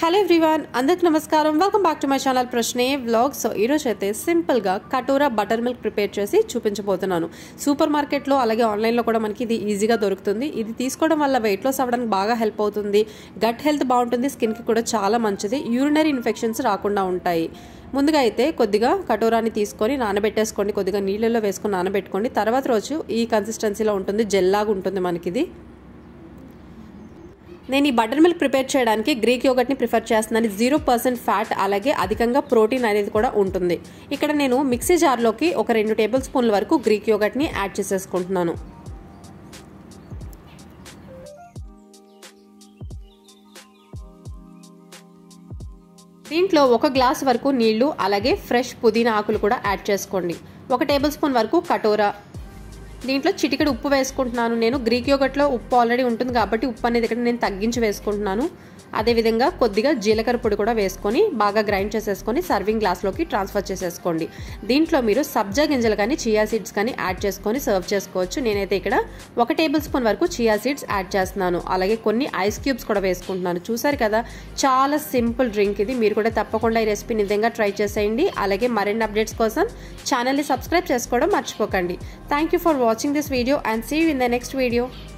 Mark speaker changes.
Speaker 1: hello everyone అందరికి నమస్కారం welcome back to my channel ప్రశ్నే వ్లాగ్ సో ఈరోజు అయితే సింపుల్గా కటోరా బటర్ మిల్క్ ప్రిపేర్ చేసి చూపించబోతున్నాను సూపర్ మార్కెట్లో అలాగే ఆన్లైన్లో కూడా మనకి ఇది ఈజీగా దొరుకుతుంది ఇది తీసుకోవడం వల్ల వెయిట్ లాస్ అవ్వడానికి బాగా హెల్ప్ అవుతుంది గట్ హెల్త్ బాగుంటుంది స్కిన్కి కూడా చాలా మంచిది యూరినరీ ఇన్ఫెక్షన్స్ రాకుండా ఉంటాయి ముందుగా అయితే కొద్దిగా కటోరాని తీసుకొని నానబెట్టేసుకోండి కొద్దిగా నీళ్ళల్లో వేసుకొని నానబెట్టుకోండి తర్వాత రోజు ఈ కన్సిస్టెన్సీలో ఉంటుంది జెల్లాగా ఉంటుంది మనకిది నేను ఈ బటర్ మిల్క్ ప్రిపేర్ చేయడానికి గ్రీక్ యోగట్ని ప్రిఫర్ చేస్తున్నాను జీరో పర్సెంట్ ఫ్యాట్ అలాగే అధికంగా ప్రోటీన్ అనేది కూడా ఉంటుంది ఇక్కడ నేను మిక్సీ జార్లోకి ఒక రెండు టేబుల్ స్పూన్ల వరకు గ్రీక్ యోగట్ని యాడ్ చేసేసుకుంటున్నాను దీంట్లో ఒక గ్లాస్ వరకు నీళ్లు అలాగే ఫ్రెష్ పుదీనా ఆకులు కూడా యాడ్ చేసుకోండి ఒక టేబుల్ స్పూన్ వరకు కటోరా దీంట్లో చిటికెడు ఉప్పు వేసుకుంటున్నాను నేను గ్రీక్ యోగట్లో ఉప్పు ఆల్రెడీ ఉంటుంది కాబట్టి ఉప్పు అనేది ఇక్కడ నేను తగ్గించి వేసుకుంటున్నాను అదేవిధంగా కొద్దిగా జీలకర్ర పొడి కూడా వేసుకొని బాగా గ్రైండ్ చేసేసుకొని సర్వింగ్ గ్లాస్లోకి ట్రాన్స్ఫర్ చేసేసుకోండి దీంట్లో మీరు సబ్జా గింజలు కానీ చియా సీడ్స్ కానీ యాడ్ చేసుకొని సర్వ్ చేసుకోవచ్చు నేనైతే ఇక్కడ ఒక టేబుల్ స్పూన్ వరకు చియా సీడ్స్ యాడ్ చేస్తున్నాను అలాగే కొన్ని ఐస్ క్యూబ్స్ కూడా వేసుకుంటున్నాను చూసారు కదా చాలా సింపుల్ డ్రింక్ ఇది మీరు కూడా తప్పకుండా ఈ రెసిపీ నిజంగా ట్రై చేసేయండి అలాగే మరిన్ని అప్డేట్స్ కోసం ఛానల్ని సబ్స్క్రైబ్ చేసుకోవడం మర్చిపోకండి thank you for watching this video and see you in the next video